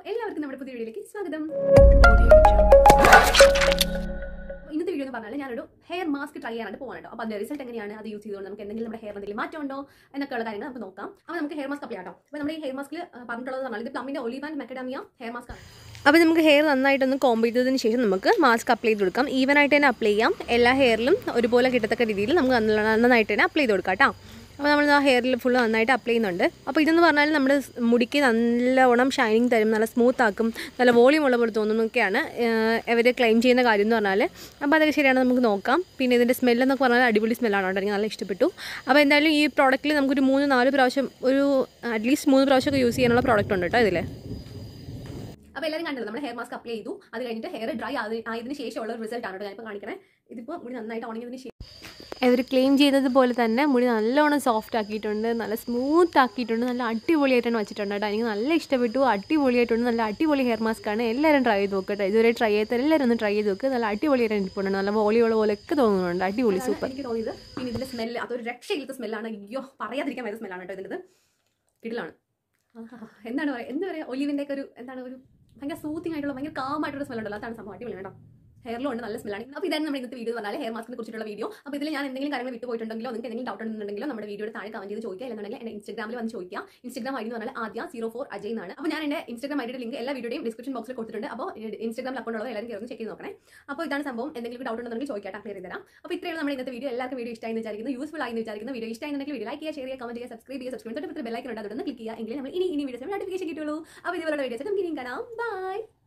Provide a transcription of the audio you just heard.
എല്ലാവർക്കും നമ്മുടെ പുതിയ വീഡിയോയിലേക്ക് സ്വാഗതം ഇന്നത്തെ വീഡിയോ എന്ന് പറഞ്ഞാൽ ഞാനൊരു ഹെയർ മാസ്ക് ട്രൈ ചെയ്യാനായിട്ട് പോകാൻ കേട്ടോ അപ്പോൾ അതിന്റെ റിസൾട്ട് എങ്ങനെയാണ് അത് യൂസ് ചെയ്തുകൊണ്ട് നമുക്ക് എന്തെങ്കിലും നമ്മുടെ ഹെയർ എന്തെങ്കിലും മാറ്റം ഉണ്ടോ എന്നൊക്കെയുള്ള കാര്യങ്ങൾ നമുക്ക് നോക്കാം അപ്പോൾ നമുക്ക് ഹെയർ മാസ്ക് അപ്ലൈ ആട്ടോ അപ്പോൾ നമ്മുടെ ഈ ഹെയർ മാസ്കിൽ പറഞ്ഞിട്ടുള്ളത് പറഞ്ഞാൽ ഇത് പ്ലമ്മിന്റെ olive and macadamia hair mask ആണ് അപ്പോൾ നമുക്ക് ഹെയർ നന്നായിട്ടൊന്ന് കോംബ് ചെയ്തതിന് ശേഷം നമുക്ക് മാസ്ക് അപ്ലൈ ചെയ്ത് കൊടുക്കാം ഈവൻ ആയിട്ട് തന്നെ അപ്ലൈ ചെയ്യാം എല്ലാ ഹെയറിലും ഒരുപോലെ കിട്ടത്തക്ക രീതിയിൽ നമുക്ക് നന്ന- നന്നായിട്ട് തന്നെ അപ്ലൈ ചെയ്ത് കൊടുക്കാം കേട്ടോ അപ്പോൾ നമ്മൾ ആ ഹെയറിൽ ഫുള്ള് നന്നായിട്ട് അപ്ലൈ ചെയ്യുന്നുണ്ട് അപ്പോൾ ഇതെന്ന് പറഞ്ഞാൽ നമ്മുടെ മുടിക്ക് നല്ലവണ്ണം ഷൈനിങ് തരും നല്ല സ്മൂത്ത് ആക്കും നല്ല വോളിയം ഉള്ള പോലെ തോന്നുന്നൊക്കെയാണ് ഇവർ ക്ലെയിം ചെയ്യുന്ന കാര്യം എന്ന് പറഞ്ഞാൽ അപ്പോൾ അതൊക്കെ ശരിയാണ് നമുക്ക് നോക്കാം പിന്നെ ഇതിൻ്റെ സ്മെല്ലെന്നൊക്കെ പറഞ്ഞാൽ അടിപൊളി സ്മെല്ലാണ് കേട്ടോ എനിക്ക് നല്ല ഇഷ്ടപ്പെട്ടു അപ്പോൾ എന്തായാലും ഈ പ്രോഡക്റ്റിൽ നമുക്കൊരു മൂന്ന് നാല് പ്രാവശ്യം ഒരു അറ്റ്ലീസ്റ്റ് മൂന്ന് പ്രാവശ്യമൊക്കെ യൂസ് ചെയ്യാനുള്ള പ്രോഡക്റ്റ് ഉണ്ട് കേട്ടോ ഇതിൽ അപ്പോൾ എല്ലാവരും കണ്ടല്ലോ നമ്മൾ ഹെയർ മാസ്ക് അപ്ലൈ ചെയ്തു അത് കഴിഞ്ഞിട്ട് ഹെയർ ഡ്രൈ ആയതിനു ശേഷമുള്ള റിസൾട്ട് ആണ് കേട്ടോ ഞാനിപ്പോൾ കാണിക്കണേ ഇതിപ്പോൾ മുടി നന്നായിട്ട് ഉണങ്ങിയതിന് ശേഷം ഇവർ ക്ലെയിം ചെയ്തതുപോലെ തന്നെ മുടി നല്ലോണം സോഫ്റ്റ് ആക്കിയിട്ടുണ്ട് നല്ല സ്മൂത്ത് ആക്കിയിട്ടുണ്ട് നല്ല അടിപൊളിയായിട്ടാണ് വെച്ചിട്ടുണ്ട് കേട്ടോ എനിക്ക് നല്ല ഇഷ്ടപ്പെട്ടു അടിപൊളിയായിട്ടുണ്ട് നല്ല അടിപൊളി ഹെയർ മാസ്ക് ആണ് എല്ലാവരും ട്രൈ ചെയ്ത് നോക്കട്ടെ ഇതുവരെ ട്രൈ ചെയ്ത എല്ലാവരും ഒന്ന് ട്രൈ ചെയ്ത് നോക്കുക നല്ല അടിപൊളിയായിട്ട് ഇരിപ്പുണ്ട് നല്ല വോളിയുള്ള പോലെയൊക്കെ തോന്നുന്നുണ്ട് അടിപൊളി അതാണ് സൂപ്പർ എനിക്ക് തോന്നിയത് പിന്നെ ഇതിന്റെ സ്മെല്ല് അതൊരു രക്ഷയില്ലാത്ത സ്മെല്ലാണ് അയ്യോ പറയാതിരിക്കാൻ വരുന്ന സ്മെല്ലാണ് കേട്ടോ ഇതിൻ്റെ കിടിലാണ് ആഹാ. എന്താണ് പറയുക എന്താ പറയുക ഒലിവിൻ്റെ ഒക്കെ ഒരു എന്താണ് ഒരു ഭയങ്കര സൂത്തിങ് ആയിട്ടുള്ള ഭയങ്കര കാം ആയിട്ടുള്ള സ്മെൽ ഉണ്ടല്ലോ അതാണ് സംഭവം അടിപൊളി കേട്ടോ ഹെയറിലും ഉണ്ട് നല്ല സ്മെല്ലാണ് അപ്പോൾ ഇതാണ് നമ്മുടെ ഇന്നത്തെ വീഡിയോ എന്ന് പറഞ്ഞാൽ ഹെയർ മാസ്കിനെ കുറിച്ചിട്ടുള്ള വീഡിയോ അപ്പോൾ ഇതിൽ ഞാൻ എന്തെങ്കിലും കാര്യങ്ങൾ വിട്ടു പോയിട്ടുണ്ടെങ്കിലോ നിങ്ങൾക്ക് എന്തെങ്കിലും ഡൗട്ട് ഉണ്ടെന്നുണ്ടെങ്കിലോ നമ്മുടെ വീഡിയോയുടെ താഴെ കമന്റ് ചെയ്ത് ചോദിക്കുക അല്ലെന്നുണ്ടെങ്കിൽ എന്നെ ഇൻസ്റ്റാഗ്രാമിൽ വന്ന് ചോദിക്കുക ഇൻസ്റ്റാഗ്രാം ഐ ഡി എന്ന് പറഞ്ഞാൽ ആദ്യ സീറോ ഫോർ അജയ് എന്നാണ് അപ്പോൾ ഞാൻ എൻ്റെ ഇൻസ്റ്റാഗ്രാം ഐഡിയുടെ ലിങ്ക് എല്ലാ വീഡിയോയും ഡിസ്ക്രിപ്ഷൻ ബോക്സിൽ കൊടുത്തിട്ടുണ്ട് അപ്പോൾ ഇൻസ്റ്റാഗ്രാം അക്കൗണ്ട് ഉള്ളത് എല്ലാവരും കയറി ചെക്ക് ചെയ്ത് നോക്കണേ അപ്പോൾ ഇതാണ് സംഭവം എന്തെങ്കിലും ഡൗട്ട് ഉണ്ടെന്നുണ്ടെങ്കിൽ ചോദിക്കാം ക്ലിയർ ചെയ്ത് തരാം അപ്പോൾ ഇത്രയാണ് നമ്മുടെ ഇന്നത്തെ വീഡിയോ എല്ലാവർക്കും വീഡിയോ ഇഷ്ടമായി എന്ന് വിചാരിക്കുന്നു യൂസ്ഫുൾ ആയി എന്ന് വിചാരിക്കുന്നു വീഡിയോ ഇഷ്ടമായിരുന്നെങ്കിൽ വീഡിയോ ലൈക്ക് ചെയ്യുക ഷെയർ ചെയ്യുക കമന്റ് ചെയ്യുക സബ്സ്ക്രൈബ് ചെയ്യുക സബ്സ്ക്രൈബ് തൊട്ട് ബെല്ലൈക്കൻ ഉണ്ട് അതൊന്ന് ക്ലിക്ക് ചെയ്യുക എങ്കിൽ നമ്മൾ ഇനി ഇനി വീഡിയോസ് നോട്ടിഫിക്കേഷൻ കിട്ടുള്ളൂ അപ്പോൾ ഇതുപോലുള്ള വീഡിയോസ് നമുക്ക് ഇനിയും കാണാം ബൈ